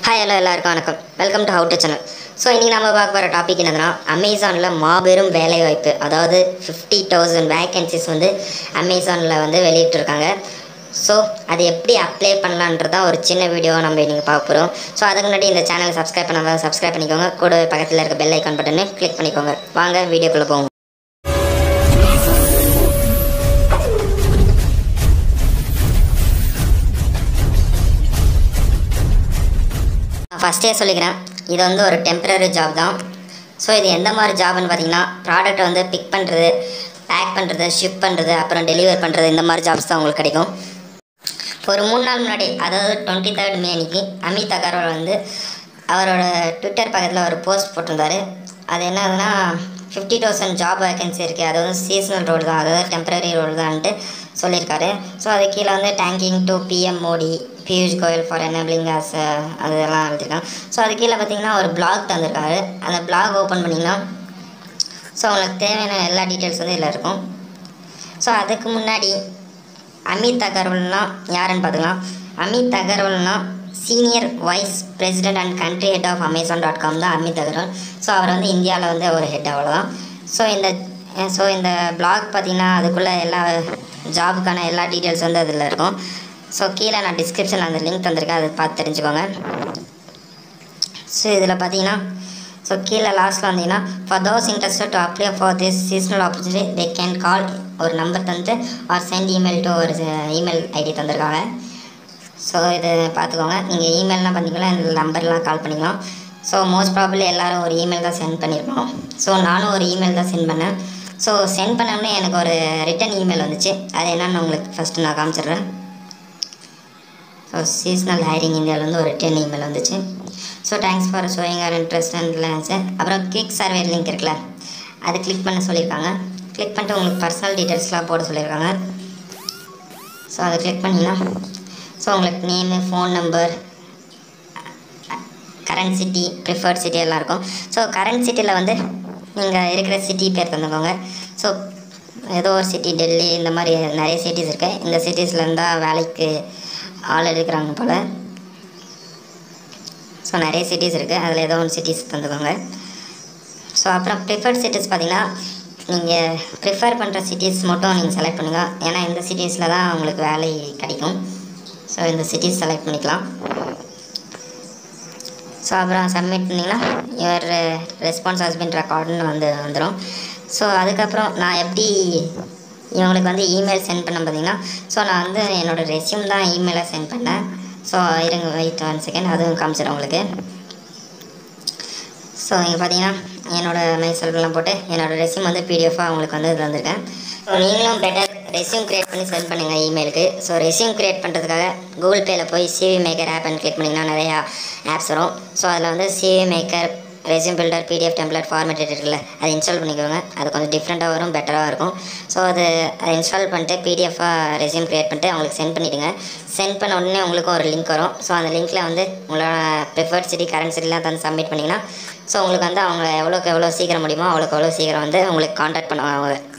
hi hello எல்லாருக்கும் வணக்கம் welcome to how to channel so இன்றைக்கி நம்ம பார்க்க போகிற டாபிக் என்னதுன்னா அமேசானில் மாபெரும் வேலைவாய்ப்பு அதாவது ஃபிஃப்டி தௌசண்ட் வேகன்சிஸ் வந்து அமேசானில் வந்து வெளியிட்டிருக்காங்க ஸோ அது எப்படி அப்ளை பண்ணலான்றதான் ஒரு சின்ன வீடியோ நம்ம இன்றைக்கி பார்க்க போகிறோம் ஸோ அதுக்கு முன்னாடி இந்த சேனலை சப்ஸ்கிரைப் பண்ணாமல் சப்ஸ்கிரைப் பண்ணிக்கோங்க கூட பக்கத்தில் இருக்க பெல் ஐக்கான் பட்டனை கிளிக் பண்ணிக்கோங்க வாங்க வீடியோக்குள்ளே போவோம் நான் ஃபஸ்ட்டே சொல்லிக்கிறேன் இது வந்து ஒரு டெம்பரரி ஜாப் தான் ஸோ இது எந்த மாதிரி ஜாப்னு பார்த்தீங்கன்னா ப்ராடக்ட்டை வந்து பிக் பண்ணுறது பேக் பண்ணுறது ஷிப் பண்ணுறது அப்புறம் டெலிவர் பண்ணுறது இந்த மாதிரி ஜாப்ஸ் தான் உங்களுக்கு கிடைக்கும் ஒரு மூணு நாள் முன்னாடி அதாவது டுவெண்ட்டி தேர்ட் மே அன்னைக்கு அமித் அகர்வால் வந்து அவரோட ட்விட்டர் பக்கத்தில் ஒரு போஸ்ட் போட்டிருந்தாரு அது என்னதுன்னா ஃபிஃப்டி தௌசண்ட் ஜாப் வேகன்சி இருக்குது அது வந்து சீசனல் ரோல் தான் அதாவது டெம்பரரி ரோல் தான்ட்டு சொல்லியிருக்காரு ஸோ அது கீழே வந்து thanking to PM Modi Piyush Goyal for enabling us அதெல்லாம் எழுதியிருக்காங்க ஸோ அது கீழே பார்த்தீங்கன்னா ஒரு பிளாக் தந்திருக்காரு அந்த பிளாக் ஓப்பன் பண்ணிங்கன்னா ஸோ உங்களுக்கு தேவையான எல்லா டீட்டெயில்ஸ் வந்து இதில் இருக்கும் ஸோ அதுக்கு முன்னாடி அமித் அகர்வால்னா யாருன்னு பார்த்துக்கலாம் அமித் அகர்வால்னா senior vice president and country head of Amazon dot com தான் அமித் அகர்வால் ஸோ அவர் வந்து இந்தியாவில் வந்து ஒரு ஹெட் அவ்வளோதான் ஸோ இந்த ஸோ இந்த பிளாக் பார்த்தீங்கன்னா அதுக்குள்ளே எல்லா ஜாபுக்கான எல்லா டீட்டெயில்ஸ் வந்து அதில் இருக்கும் ஸோ கீழே நான் டிஸ்கிரிப்ஷனில் அந்த லிங்க் தந்திருக்கேன் அதை பார்த்து தெரிஞ்சுக்கோங்க ஸோ இதில் பார்த்தீங்கன்னா ஸோ கீழே லாஸ்ட்டில் வந்தீங்கன்னா for those interested to apply for this seasonal opportunity they can call ஒரு நம்பர் தந்துட்டு ஆர் சென்ட் இமெயில் டு ஒரு இமெயில் ஐடி தந்திருக்காங்க ஸோ இது பார்த்துக்கோங்க நீங்கள் இமெயில்லாம் பண்ணிக்கலாம் இந்த நம்பர்லாம் கால் பண்ணிக்கலாம் ஸோ மோஸ்ட் ப்ராபப்ளி எல்லோரும் ஒரு இமெயில் தான் சென்ட் பண்ணியிருக்கோம் ஸோ நானும் ஒரு இமெயில் தான் சென்ட் பண்ணேன் ஸோ சென்ட் பண்ணோடனே எனக்கு ஒரு ரிட்டன் இமெயில் வந்துச்சு அது என்னன்னு உங்களுக்கு ஃபஸ்ட்டு நான் காமிச்சிடுறேன் ஸோ சீஸ்னல் ஹைரிங் இந்தியாவிலேருந்து ஒரு ரிட்டன் இமெயில் வந்துச்சு so thanks for showing our interest and அப்புறம் கிளிக் சர்வே லிங்க் இருக்குல்ல அது கிளிக் பண்ண சொல்லியிருக்காங்க கிளிக் பண்ணிட்டு உங்களுக்கு பர்சனல் டீட்டெயில்ஸ்லாம் போட சொல்லியிருக்காங்க ஸோ அதை கிளிக் பண்ணிங்கன்னா ஸோ உங்களுக்கு name phone number current city preferred city எல்லாம் இருக்கும் ஸோ கரண்ட் சிட்டியில் வந்து நீங்கள் இருக்கிற சிட்டி பேர் தந்துக்கோங்க ஸோ ஏதோ ஒரு சிட்டி டெல்லி இந்த மாதிரி நிறைய சிட்டிஸ் இருக்குது இந்த சிட்டிஸில் இருந்தால் வேலைக்கு ஆள் எடுக்கிறாங்க போல் ஸோ நிறைய சிட்டிஸ் இருக்குது அதில் ஏதோ ஒன்று சிட்டிஸ் தந்துக்கோங்க ஸோ அப்புறம் ப்ரிஃபர்ட் சிட்டிஸ் பார்த்தீங்கன்னா நீங்கள் ப்ரிஃபர் பண்ணுற சிட்டிஸ் மட்டும் நீங்கள் செலக்ட் பண்ணுங்கள் ஏன்னா இந்த சிட்டிஸில் தான் உங்களுக்கு வேலை கிடைக்கும் ஸோ இந்த சிட்டிஸ் செலக்ட் பண்ணிக்கலாம் ஸோ அப்புறம் சப்மிட் பண்ணிங்கன்னா யுவர் ரெஸ்பான்ஸ் ஹஸ்பண்ட் ரெக்கார்டுன்னு வந்து வந்துடும் ஸோ அதுக்கப்புறம் நான் எப்படி இவங்களுக்கு வந்து இமெயில் சென்ட் பண்ண பார்த்தீங்கன்னா ஸோ நான் வந்து என்னோடய ரெஸ்யூம் தான் இமெயிலாக சென்ட் பண்ணேன் ஸோ இருங்க வெயிட் ஒன் செகண்ட் அதுவும் காமிச்சிடும் உங்களுக்கு ஸோ இங்கே பார்த்தீங்கன்னா என்னோடய மைசெல்ஃப்லாம் போட்டு என்னோடய ரெஸ்யூம் வந்து பிடிஎஃபாக உங்களுக்கு வந்து இதில் வந்திருக்கேன் ஸோ நீங்களும் பெட்டர் ரெஸ்யூம் க்ரியேட் பண்ணி சென்ட் பண்ணுங்கள் இமெயிலுக்கு ஸோ ரெஸ்யூம் க்ரியேட் பண்ணுறதுக்காக கூகுள் பேயில் போய் சிவி மேக்கர் ஆப்னு கிளிக் பண்ணிங்கன்னா நிறையா ஆப்ஸ் வரும் ஸோ அதில் வந்து CV maker resume builder PDF template formatted இருக்குல்ல அதை இன்ஸ்டால் பண்ணிக்கோங்க அது கொஞ்சம் டிஃப்ரெண்ட்டாக வரும் பெட்டராக இருக்கும் ஸோ அது அதை இன்ஸ்டால் பண்ணிட்டு பிடிஎஃபாக ரெஸ்யூம் க்ரியேட் பண்ணிட்டு அவங்களுக்கு சென்ட் பண்ணிவிடுங்க சென்ட் பண்ண உடனே உங்களுக்கும் ஒரு லிங்க் வரும் ஸோ அந்த லிங்க்கில் வந்து உங்களோட ப்ரிஃபர்ட் சிட்டி கரண்ட் சிட்டிலாம் தந்து சப்மிட் பண்ணிங்கன்னா ஸோ உங்களுக்கு வந்து அவங்க எவ்வளோக்கு எவ்வளோ சீக்கிரம் முடியுமோ அவ்வளோக்கு எவ்வளோ சீக்கிரம் வந்து உங்களுக்கு காண்டாக்ட் பண்ணுவாங்க அவங்க